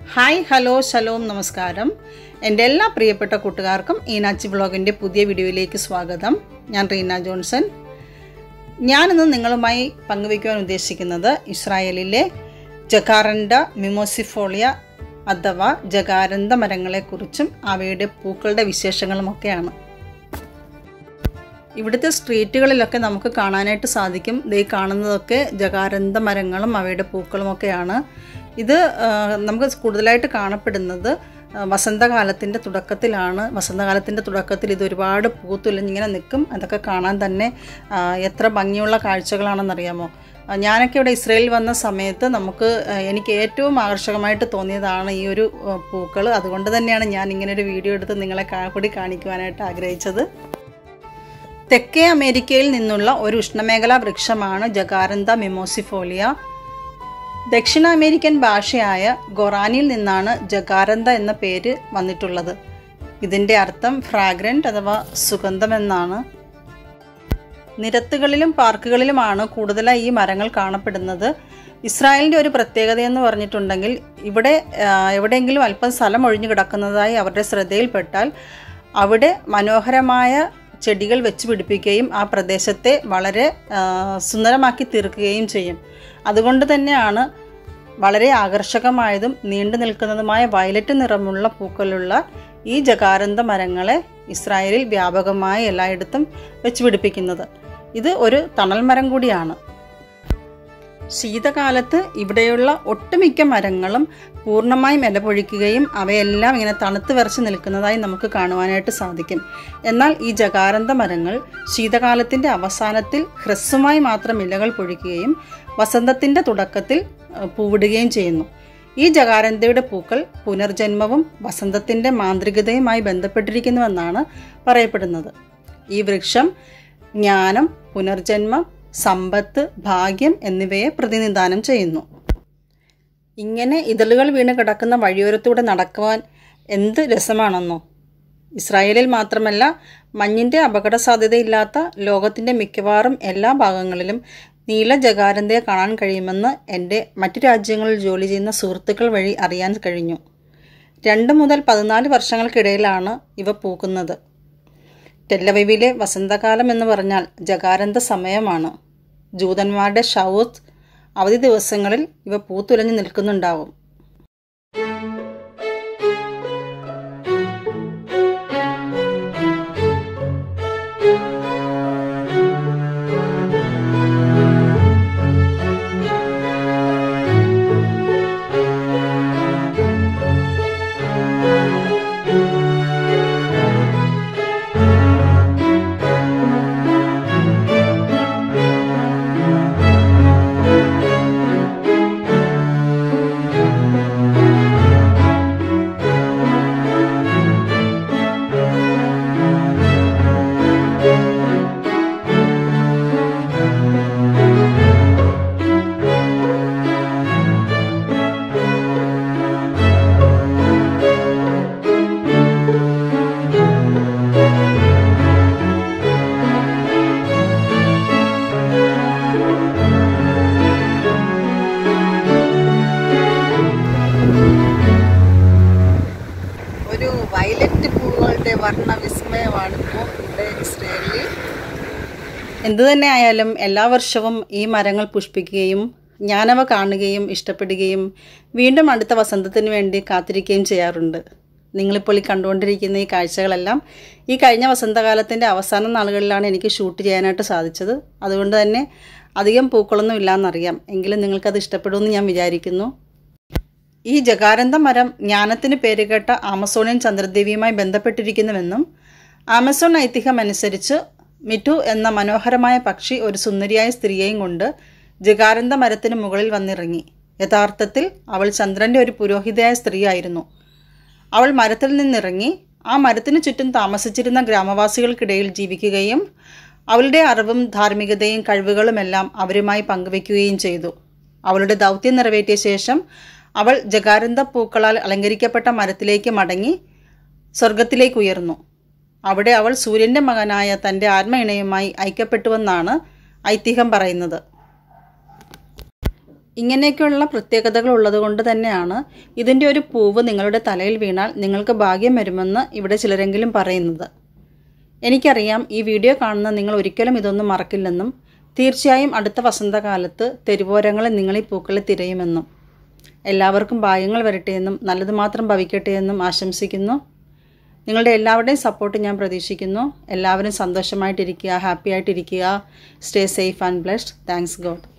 hi hello shalom നമസ്കാരം എൻ്റെ എല്ലാ പ്രിയപ്പെട്ട കൂട്ടുകാർക്കും ഈനാച്ചി വ്ളോഗിൻ്റെ പുതിയ വീഡിയോയിലേക്ക് സ്വാഗതം ഞാൻ റീന ജോൺസൺ ഞാനിന്ന് നിങ്ങളുമായി പങ്കുവയ്ക്കുവാൻ ഉദ്ദേശിക്കുന്നത് ഇസ്രായേലിലെ ജക്കാറൻഡ മിമോസിഫോളിയ അഥവാ ജകാരന്ത മരങ്ങളെക്കുറിച്ചും അവയുടെ പൂക്കളുടെ വിശേഷങ്ങളുമൊക്കെയാണ് ഇവിടുത്തെ സ്ട്രീറ്റുകളിലൊക്കെ നമുക്ക് കാണാനായിട്ട് സാധിക്കും ദേ കാണുന്നതൊക്കെ ജകാരന്ത മരങ്ങളും അവയുടെ പൂക്കളുമൊക്കെയാണ് ഇത് ആ, നമുക്ക് കൂടുതലായിട്ട് കാണപ്പെടുന്നത് ആ, വസന്തകാലത്തിൻ്റെ തുടക്കത്തിലാണ് വസന്തകാലത്തിൻ്റെ തുടക്കത്തിൽ ഇത് ഒരുപാട് പൂത്തുലഞ്ഞിങ്ങനെ നിൽക്കും അതൊക്കെ കാണാൻ തന്നെ ആ, എത്ര ഭംഗിയുള്ള കാഴ്ചകളാണെന്നറിയാമോ ആ, ഞാനൊക്കെ ഇവിടെ ഇസ്രയേലിൽ വന്ന സമയത്ത് നമുക്ക് ആ, എനിക്ക് ഏറ്റവും ആകർഷകമായിട്ട് തോന്നിയതാണ് ഈ ഒരു പൂക്കൾ അതുകൊണ്ട് തന്നെയാണ് ഞാൻ ഇങ്ങനെ ഒരു വീഡിയോ എടുത്ത് നിങ്ങളെ കാ- കൂടി കാണിക്കുവാനായിട്ട് ആഗ്രഹിച്ചത് തെക്കേ അമേരിക്കയിൽ നിന്നുള്ള ഒരു ഉഷ്ണമേഖലാ വൃക്ഷമാണ് ജകാരന്ത മിമോസിഫോലിയ ദക്ഷിണ അമേരിക്കൻ ഭാഷയായ ഗൊറാനിൽ നിന്നാണ് ജകാരന്ത എന്ന പേര് വന്നിട്ടുള്ളത് ഇതിൻ്റെ അർത്ഥം ഫ്രാഗ്രൻ്റ് അഥവാ സുഗന്ധം എന്നാണ് നിരത്തുകളിലും പാർക്കുകളിലുമാണ് കൂടുതലായി ഈ മരങ്ങൾ കാണപ്പെടുന്നത് ഇസ്രായേലിൻ്റെ ഒരു പ്രത്യേകത എന്ന് പറഞ്ഞിട്ടുണ്ടെങ്കിൽ ഇവിടെ ആ, എവിടെയെങ്കിലും അല്പം സ്ഥലം ഒഴിഞ്ഞു കിടക്കുന്നതായി അവരുടെ ശ്രദ്ധയിൽപ്പെട്ടാൽ അവിടെ മനോഹരമായ ചെടികൾ വെച്ച് പിടിപ്പിക്കുകയും ആ പ്രദേശത്തെ വളരെ ആ, സുന്ദരമാക്കി തീർക്കുകയും ചെയ്യും അതുകൊണ്ട് തന്നെയാണ് വളരെ ആകർഷകമായതും നീണ്ടു നിൽക്കുന്നതുമായ വയലറ്റ് നിറമുള്ള പൂക്കളുള്ള ഈ ജകാരന്ത മരങ്ങളെ ഇസ്രായേലിൽ വ്യാപകമായി എല്ലായിടത്തും വെച്ച് പിടിപ്പിക്കുന്നത് ഇത് ഒരു തണൽ മരം കൂടിയാണ് ശീതകാലത്ത് ഇവിടെയുള്ള ഒട്ടുമിക്ക മരങ്ങളും പൂർണ്ണമായും ഇലപൊഴിക്കുകയും അവയെല്ലാം ഇങ്ങനെ തണുത്ത് വിറച്ച് നിൽക്കുന്നതായി നമുക്ക് കാണുവാനായിട്ട് സാധിക്കും എന്നാൽ ഈ ജകാരന്ത മരങ്ങൾ ശീതകാലത്തിൻ്റെ അവസാനത്തിൽ ഹ്രസ്വമായി മാത്രം ഇലകൾ പൊഴിക്കുകയും വസന്തത്തിൻ്റെ തുടക്കത്തിൽ അഹ്, പൂവിടുകയും ചെയ്യുന്നു ഈ ജകാരന്തയുടെ പൂക്കൾ പുനർജന്മവും വസന്തത്തിൻ്റെ മാന്ത്രികതയുമായി ബന്ധപ്പെട്ടിരിക്കുന്നുവെന്നാണ് പറയപ്പെടുന്നത് ഈ വൃക്ഷം ജ്ഞാനം പുനർജന്മം സമ്പത്ത് ഭാഗ്യം എന്നിവയെ പ്രതിനിധാനം ചെയ്യുന്നു ഇങ്ങനെ ഇതളുകൾ വീണ് കിടക്കുന്ന വഴിയോരത്തൂടെ നടക്കുവാൻ എന്ത് രസമാണെന്നോ ഇസ്രായേലിൽ മാത്രമല്ല മഞ്ഞിൻ്റെ അപകട സാധ്യതയില്ലാത്ത ലോകത്തിൻ്റെ മിക്കവാറും എല്ലാ ഭാഗങ്ങളിലും നീല ജകാരന്തയെ കാണാൻ കഴിയുമെന്ന് എൻ്റെ മറ്റു രാജ്യങ്ങളിൽ ജോലി ചെയ്യുന്ന സുഹൃത്തുക്കൾ വഴി അറിയാൻ കഴിഞ്ഞു രണ്ട് മുതൽ പതിനാല് വർഷങ്ങൾക്കിടയിലാണ് ഇവ പൂക്കുന്നത് ടെല്ലവൈവിലെ വസന്തകാലം എന്ന് പറഞ്ഞാൽ ജകാരന്ത സമയമാണ് ജൂതന്മാരുടെ ഷൗത്ത് അവധി ദിവസങ്ങളിൽ ഇവ പൂത്തുലഞ്ഞു നിൽക്കുന്നുണ്ടാവും ഒരു വയലറ്റ് പൂവുകളുടെ വർണ്ണ വിസ്മയമാണ് ഇപ്പോൾ ഇവിടെ ഇസ്രയേലിൽ എന്തു തന്നെ ആയാലും എല്ലാ വർഷവും ഈ മരങ്ങൾ പുഷ്പിക്കുകയും ഞാനവ കാണുകയും ഇഷ്ടപ്പെടുകയും വീണ്ടും അടുത്ത വസന്തത്തിന് വേണ്ടി കാത്തിരിക്കുകയും ചെയ്യാറുണ്ട് നിങ്ങളിപ്പോൾ ഈ കണ്ടുകൊണ്ടിരിക്കുന്ന ഈ കാഴ്ചകളെല്ലാം ഈ കഴിഞ്ഞ വസന്തകാലത്തിൻ്റെ അവസാന നാളുകളിലാണ് എനിക്ക് ഷൂട്ട് ചെയ്യാനായിട്ട് സാധിച്ചത് അതുകൊണ്ട് തന്നെ അധികം പൂക്കളൊന്നും ഇല്ലയെന്നറിയാം എങ്കിലും നിങ്ങൾക്കത് ഇഷ്ടപ്പെടുമെന്ന് ഞാൻ വിചാരിക്കുന്നു ഈ ജകാരന്ത മരം ജ്ഞാനത്തിന് പേരുകേട്ട ആമസോണിയൻ ചന്ദ്രദേവിയുമായി ബന്ധപ്പെട്ടിരിക്കുന്നുവെന്നും ആമസോൺ ഐതിഹ്യം അനുസരിച്ച് മിറ്റു എന്ന മനോഹരമായ പക്ഷി ഒരു സുന്ദരിയായ സ്ത്രീയെയും കൊണ്ട് ജകാരന്ത മരത്തിന് മുകളിൽ വന്നിറങ്ങി യഥാർത്ഥത്തിൽ അവൾ ചന്ദ്രൻ്റെ ഒരു പുരോഹിതയായ സ്ത്രീയായിരുന്നു അവൾ മരത്തിൽ നിന്നിറങ്ങി ആ മരത്തിനു ചുറ്റും താമസിച്ചിരുന്ന ഗ്രാമവാസികൾക്കിടയിൽ ജീവിക്കുകയും അവളുടെ അറിവും ധാർമ്മികതയും കഴിവുകളുമെല്ലാം അവരുമായി പങ്കുവയ്ക്കുകയും ചെയ്തു അവളുടെ ദൗത്യം നിറവേറ്റിയ ശേഷം അവൾ ജകാരന്ത പൂക്കളാൽ അലങ്കരിക്കപ്പെട്ട മരത്തിലേക്ക് മടങ്ങി സ്വർഗത്തിലേക്ക് ഉയർന്നു അവിടെ അവൾ സൂര്യൻ്റെ മകനായ തൻ്റെ ആത്മ ഇണയുമായി ഐക്യപ്പെട്ടുവെന്നാണ് ഐതിഹ്യം പറയുന്നത് ഇങ്ങനെയൊക്കെയുള്ള പ്രത്യേകതകൾ ഉള്ളതുകൊണ്ട് തന്നെയാണ് ഇതിൻ്റെ ഒരു പൂവ് നിങ്ങളുടെ തലയിൽ വീണാൽ നിങ്ങൾക്ക് ഭാഗ്യം വരുമെന്ന് ഇവിടെ ചിലരെങ്കിലും പറയുന്നത് എനിക്കറിയാം ഈ വീഡിയോ കാണുന്ന നിങ്ങൾ ഒരിക്കലും ഇതൊന്നും മറക്കില്ലെന്നും തീർച്ചയായും അടുത്ത വസന്തകാലത്ത് തെരുവോരങ്ങളിൽ നിങ്ങൾ ഈ പൂക്കളെ തിരയുമെന്നും എല്ലാവർക്കും ഭാഗ്യങ്ങൾ വരട്ടെ എന്നും നല്ലത് മാത്രം ഭവിക്കട്ടെ എന്നും ആശംസിക്കുന്നു നിങ്ങളുടെ എല്ലാവരുടെയും സപ്പോർട്ട് ഞാൻ പ്രതീക്ഷിക്കുന്നു എല്ലാവരും സന്തോഷമായിട്ടിരിക്കുക ഹാപ്പി ആയിട്ടിരിക്കുക stay safe and blessed thanks God